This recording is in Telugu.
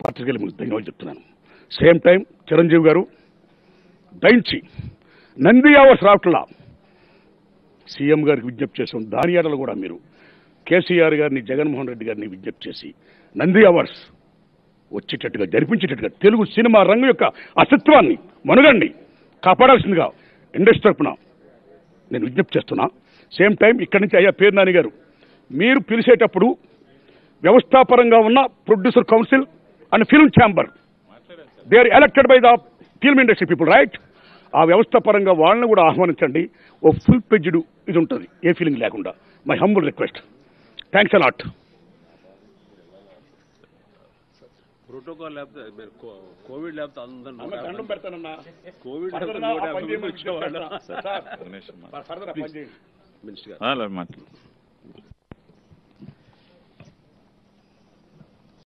పాత్రికేయులు మీకు ధన్యవాదాలు చెప్తున్నాను సేమ్ టైం చిరంజీవి గారు దయించి నంది అవర్స్ రావట్లా సీఎం గారికి విజ్ఞప్తి చేసాం దాని ఏడలు కూడా మీరు కేసీఆర్ గారిని జగన్మోహన్ రెడ్డి గారిని విజ్ఞప్తి చేసి నంది అవర్స్ వచ్చేటట్టుగా జరిపించేటట్టుగా తెలుగు సినిమా రంగం యొక్క అస్తిత్వాన్ని మనుగండి కాపాడాల్సిందిగా ఇండస్ట్రీ తరపున నేను విజ్ఞప్తి చేస్తున్నా సేమ్ టైం ఇక్కడి నుంచి అయ్యా పేరు నాని గారు మీరు పిలిచేటప్పుడు వ్యవస్థాపరంగా ఉన్న producer council and film chamber they are elected by the film industry people right ఆ వ్యవస్థ పరంగా వాళ్ళని కూడా ఆహ్వానించండి ఓ ఫుల్ పెజ్డ్ ఇది ఉంటుంది ఏ ఫీలింగ్ లేకుండా my humble request thanks a lot protocol లేకపోతే మీరు కో- కోవిడ్ లేకపోతే అందరూ నూట యాభై దండం పెడతానన్నా కోవిడ్ ఫర్దర్ లేకపోతే నూట ఆ పని యాభై మంది చేయమని వచ్చేవాళ్ళం. సార్, ఫర్దర్ ఆ పని చేయండి. మినిస్టర్ గారు అలా మాట్లాడు